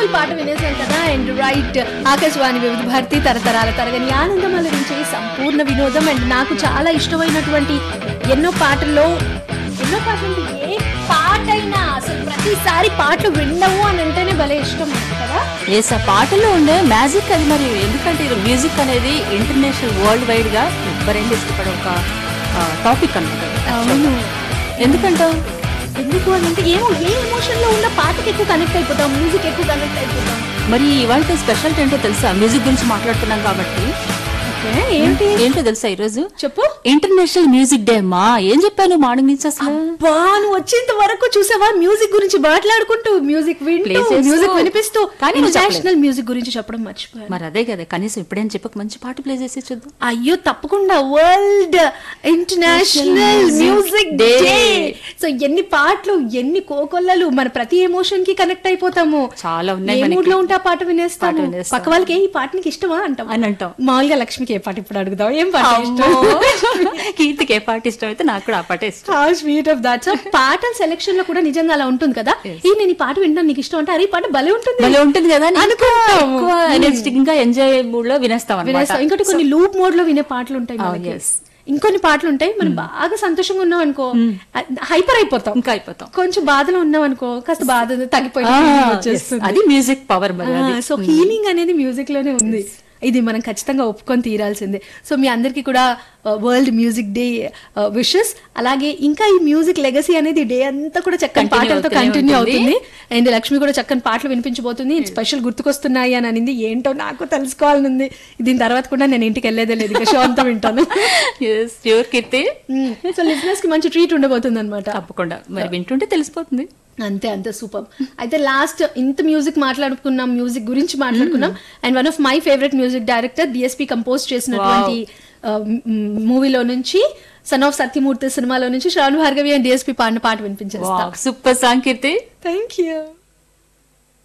పాట వినేసాం కదా and right Akashvani వివిధ భారతి తరతరాల తరగని ఆనందం అలరించే సంపూర్ణ వినోదం అండ్ నాకు చాలా ఇష్టమైనటువంటి ఎన్నో పాటల్లో ఎన్నో పాటలు ఏ పాటైనా అసలు ప్రతిసారి పాటలు వినవు అని అంటేనే భలే ఇష్టం నాకు కదా ఎస్ ఆ పాటల్లో ఉండే మ్యాజిక్ అది మరి ఎందుకంటే ఇది మ్యూజిక్ అనేది ఇంటర్నేషనల్ వరల్డ్ వైడ్ గా ఎవరైనా ఇష్టపడే ఒక టాపిక్ అన్నమాట అవును ఎందుకంటావు ఎందుకు అని అంటే ఏమో ఏ ఎమోషన్ లో ఉన్న పాటకి ఎక్కువ కనెక్ట్ అయిపోతాం మ్యూజిక్ ఎక్కువ కనెక్ట్ అయిపోతాం మరి ఇవాళ స్పెషల్ ఏంటో తెలుసా మ్యూజిక్ గురించి మాట్లాడుతున్నాం కాబట్టి ఓకే ఏంటి ఏంటో తెలుసా ఈరోజు చెప్పు ఇంటర్నేషనల్ మ్యూజిక్ డే అమ్మా ఏం చెప్పాను మార్నింగ్ నుంచి అసలు బా నువ్వు వచ్చేంత వరకు చూసావా మ్యూజిక్ గురించి మాట్లాడుకుంటూ మ్యూజిక్ వింటూ Play చేస్తూ. మ్యూజిక్ వినిపిస్తూ కానీ నువ్వు ఇంటర్నేషనల్ మ్యూజిక్ గురించి చెప్పడం మర్చిపోయాను మరి అదే కదా కనీసం ఇప్పుడేం చెప్పక మంచి పాట ప్లే చేసి చూద్దాం అయ్యో తప్పకుండా world international music day so ఎన్ని పాటలు ఎన్ని కోకొల్లలు మన ప్రతి ఎమోషన్ కి కనెక్ట్ అయిపోతాము చాలా ఉన్నాయి ఏ మనకి. మూడ్ లో ఉంటే ఆ పాట వినేస్తాము పాట వినేస్తాం. పక్క వాళ్ళకి ఏ ఈ పాట నీకు ఇష్టమా అంటాం అని అంటాం మామూలుగా లక్ష్మికి ఏ పాట ఇప్పుడు అడుగుదాం ఏం పాట ఇష్టం కీర్తికి ఏ పాట ఇష్టం అయితే నాకు కూడా ఆ పాట ఇష్టం how sweet of that so పాటల సెలెక్షన్ లో కూడా నిజంగా అలా ఉంటుంది కదా ఈ నేను ఈ పాట వింటాను నీకు ఇష్టం అంటే అరే ఈ పాట భలే ఉంటుంది భలే ఉంటుంది కదా అని ఇంకా అనుకుంటాము. ఎక్కువ ఎనర్జెటిక్ గా ఎంజాయ్ మూడ్ లో వినేస్తాం అన్నమాట వినేస్తాం ఇంకోటి కొన్ని లూప్ మోడ్ లో వినే పాటలు ఉంటాయి Oh, మనకి yes. ఇంకొన్ని పాటలు ఉంటాయి మనం బాగా సంతోషంగా ఉన్నాం అనుకో హైపర్ అయిపోతాం ఇంకా అయిపోతాం కొంచెం బాధలో ఉన్నాం అనుకో కాస్త బాధ తగ్గిపోయి ఆ, feeling yes. వచ్చేస్తుంది అది మ్యూజిక్ పవర్ మరి అది సో హీలింగ్ అనేది మ్యూజిక్ లోనే ఉంది ఇది మనం ఖచ్చితంగా ఒప్పుకొని తీరాల్సిందే సో మీ అందరికీ కూడా వరల్డ్ మ్యూజిక్ డే విషెస్ అలాగే ఇంకా ఈ మ్యూజిక్ లెగసీ అనేది డే అంతా కూడా చక్కని Continue పాటలతో అవుతూనే కంటిన్యూ ఉంటుంది. అవుతుంది అండ్ లక్ష్మి కూడా చక్కని పాటలు వినిపించబోతుంది స్పెషల్ గుర్తుకొస్తున్నాయి అని అనింది ఏంటో నాకు తెలుసుకోవాలనుంది దీని తర్వాత కూడా నేను ఇంటికి వెళ్ళేదే లేదు ఇక షో అంతా వింటాను ఎస్ ప్యూర్ కీర్తి సో లిజినెస్ కి మంచి ట్రీట్ ఉండబోతుంది అనమాట తప్పకుండా మరి వింటుంటే తెలిసిపోతుంది అంతే అంతే సూపర్ అయితే లాస్ట్ ఇంత మ్యూజిక్ మాట్లాడుకున్నాం మ్యూజిక్ గురించి మాట్లాడుకున్నాం and one of my favourite music director DSP compose చేసినటువంటి మూవీలో నుంచి సన్ ఆఫ్ సత్యమూర్తి సినిమాలో నుంచి శ్రావణ భార్గవి అండ్ డిఎస్పి పాడిన పాట వినిపించేస్తా super song Keerthi thank you